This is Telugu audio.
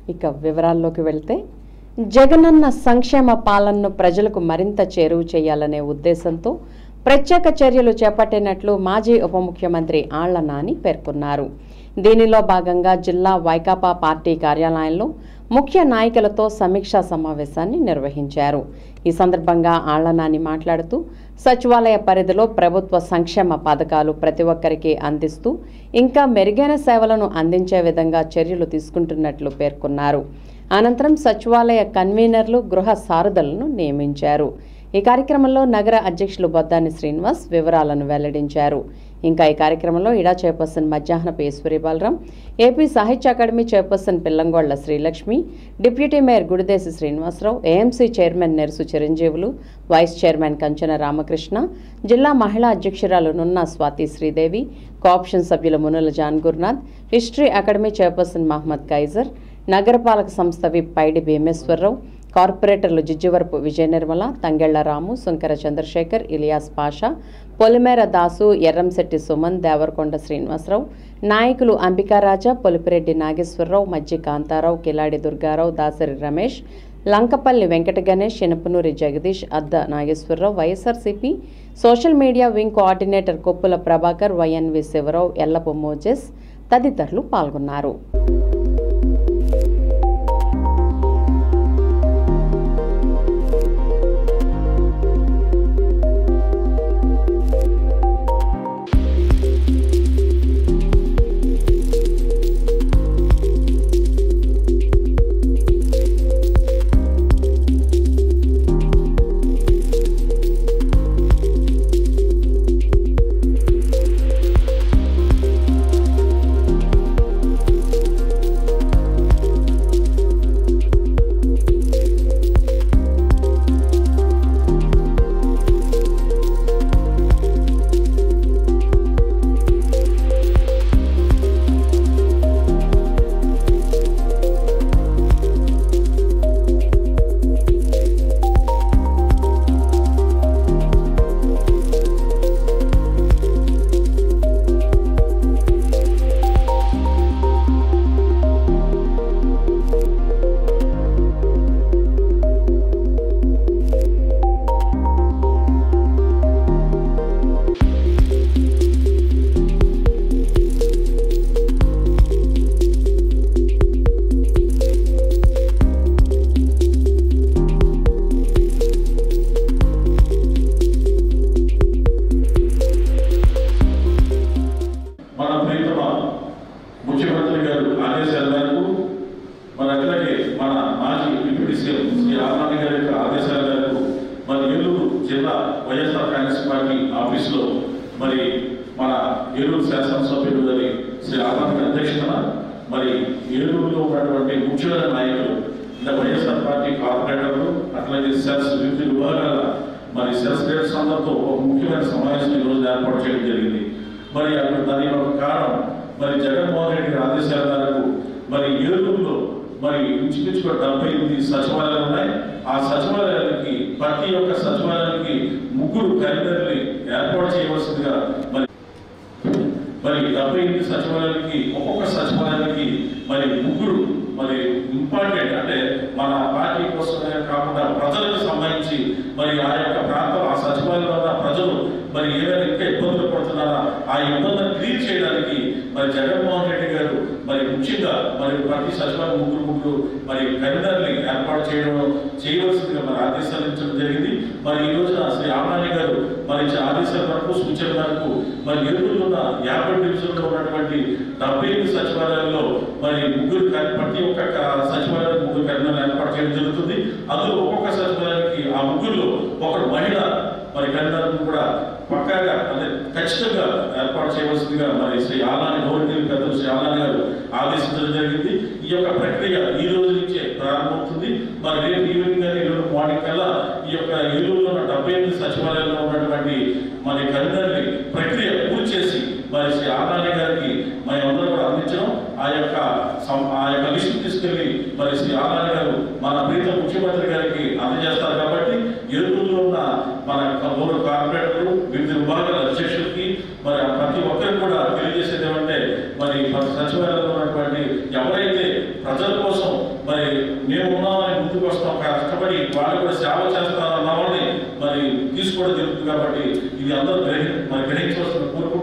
ఇక వివరాల్లోకి వెళ్తే జగనన్న సంక్షేమ పాలనను ప్రజలకు మరింత చేరువ చేయాలనే ఉద్దేశంతో ప్రత్యేక చర్యలు చేపట్టినట్లు మాజీ ఉప ముఖ్యమంత్రి ఆళ్ల నాని పేర్కొన్నారు దీనిలో భాగంగా జిల్లా వైకాపా పార్టీ కార్యాలయంలో ముఖ్య నాయకులతో సమీక్షా సమావేశాన్ని నిర్వహించారు ఈ సందర్భంగా ఆళ్ల నాని మాట్లాడుతూ సచివాలయ పరిధిలో ప్రభుత్వ సంక్షేమ పథకాలు ప్రతి ఒక్కరికి అందిస్తూ ఇంకా మెరుగైన సేవలను అందించే విధంగా చర్యలు తీసుకుంటున్నట్లు పేర్కొన్నారు అనంతరం సచివాలయ కన్వీనర్లు గృహ సారథులను నియమించారు ఈ కార్యక్రమంలో నగర అధ్యక్షులు బొద్దాని శ్రీనివాస్ వివరాలను వెల్లడించారు ఇంకా ఈ కార్యక్రమంలో ఇడా చైర్పర్సన్ మధ్యాహ్నపు Eshwari Balaram AP Sahitya academy chairperson Pillangolla Srilakshmi deputy mayor Gudideshi Srinivasarao AMC chairman Nerusu Chiranjeevulu vice chairman Kanchana Ramakrishna జిల్లా మహిళా అధ్యక్షురాలు నున్న స్వాతి శ్రీదేవి కోఆప్షన్ సభ్యులు Munula John Gurunath history academy chairperson Mohammed Kaiser నగరపాలక సంస్థ విప్ పైడి భీమేశ్వరరావు కార్పొరేటర్లు జిజ్జువరపు విజయ నిర్మల తంగెళ్ల రాము సుంకర చంద్రశేఖర్ ఇలియాస్ పాషా పొలిమేర దాసు ఎర్రంశెట్టి సుమన్ దేవరకొండ శ్రీనివాసరావు నాయకులు అంబికారాజా పొలిపిరెడ్డి నాగేశ్వరరావు మజ్జి Kantharao కిలాడి Durgarao Dasari Ramesh Lankapalli Venkata Ganesh Shanapanuri Jagadish Adda Nageswararao YSRCP social media wing coordinator Koppula Prabhakar YNV Shivarao Ellapu Moses తదితరులు పాల్గొన్నారు మన ప్రీతమ ముఖ్యమంత్రి గారు ఆదేశాల మేరకు మరి అట్లాగే మన మాజీ డిప్యూటీ సీఎం శ్రీ రామారావు గారి యొక్క ఆదేశాల మేరకు మరి ఏలూరు జిల్లా వైఎస్ఆర్ కాంగ్రెస్ పార్టీ ఆఫీసులో మరి మన ఏలూరు శాసనసభ్యులు గారి శ్రీ రామారావు గారి అధ్యక్షతన మరి ఏలూరులో ఉన్నటువంటి ముఖ్యమైన నాయకులు ఇంకా వైఎస్ఆర్ పార్టీ కార్పొరేటర్లు అట్లాగే సెల్స్ వివిధ విభాగాల మరి సెల్స్ లీడర్స్ అందరితో ఒక ముఖ్యమైన సమావేశం ఈ రోజు ఏర్పాటు చేయడం జరిగింది మరి అక్కడ దాని ఒక కారణం మరి జగన్మోహన్ రెడ్డి గారి ఆదేశాల మేరకు మరి ఏలూరులో మరి ఇంచుమించుగా డెబ్బై ఎనిమిది సచివాలయాలు ఉన్నాయి ఆ సచివాలయానికి ప్రతి ఒక్క సచివాలయానికి ముగ్గురు కరీంనగర్ని ఏర్పాటు చేయవలసిందిగా మరి మరి డెబ్బై ఎనిమిది సచివాలయానికి ఒక్కొక్క సచివాలయానికి మరి ముగ్గురు మరి ఇంపార్టెంట్ అంటే మన పార్టీ కోసమే కాకుండా ప్రజలకు సంబంధించి మరి ఆ యొక్క ప్రాంతం ఆ సచివాలయం వల్ల ప్రజలు మరి ఏదైనా ఇంకా ఇబ్బందులు పడుతున్నారా ఆ ఇబ్బందులు క్లియర్ చేయడానికి మరి జగన్మోహన్ రెడ్డి గారు మరి ముఖ్యంగా మరి ప్రతి సచివాలయం ముగ్గురు ముగ్గురు మరి కన్వీనర్ని ఏర్పాటు చేయడం చేయవలసిందిగా మరి ఆదేశాలు ఇచ్చడం జరిగింది మరి ఈ రోజున శ్రీ ఆమరాణి గారు మరి ఇచ్చిన ఆదేశాల వరకు సూచన మేరకు మరి ఏలూరులో ఉన్న యాభై డివిజన్లో ఉన్నటువంటి డెబ్బై ఎనిమిది సచివాలయాల్లో మరి ముగ్గురు కన్- ప్రతి ఒక్క క- సచివాలయానికి ముగ్గురు కన్వీనర్లు ఏర్పాటు చేయడం జరుగుతుంది అందులో ఒక్కొక్క సచివాలయానికి ఆ ముగ్గురులో ఒకరు మహిళ మరి కన్వీనర్ను కూడా పక్కాగా అంటే ఖచ్చితంగా ఏర్పాటు చేయవలసిందిగా మరి శ్రీ ఆలాని గౌరవ పెద్దలు శ్రీ ఆలాని గారు ఆదేశించడం జరిగింది ఈ యొక్క ప్రక్రియ ఈ రోజు నుంచే ప్రారంభమవుతుంది మరి రేపు ఈవినింగ్ కానీ ఈరోజు మార్నింగ్ కల్లా ఈ యొక్క ఏలూరులో ఉన్న డెబ్బై ఎనిమిది సచివాలయాల్లో ఉన్నటువంటి మరి కన్వీనర్ని ప్రక్రియ పూర్తి చేసి మరి శ్రీ ఆదాని గారికి మరి అందరూ కూడా అందించడం ఆ యొక్క సం- ఆ యొక్క లిస్ట్ తీసుకెళ్లి మరి శ్రీ ఆదాని గారు మన ప్రీత ముఖ్యమంత్రి గారికి అందజేస్తారు కాబట్టి ఏలూరులో ఉన్న మన గౌరవ కార్పొరేటర్లు వివిధ విభాగాల అధ్యక్షులకి మరి ఆ ప్రతి ఒక్కరికి కూడా తెలియజేసేది ఏమంటే మరి ప్రతి సచివాలయంలో ఉన్నటువంటి ఎవరైతే ప్రజల కోసం మేము ఉన్నామని ముందుకు వస్తాం కష్టపడి వాళ్ళు కూడా సేవ చేస్తారన్న వాళ్ళని మరి తీసుకోవడం జరుగుతుంది కాబట్టి ఇది అందరూ గ్రహి మరి గ్రహించవలసిన కోరుకుంటున్నాం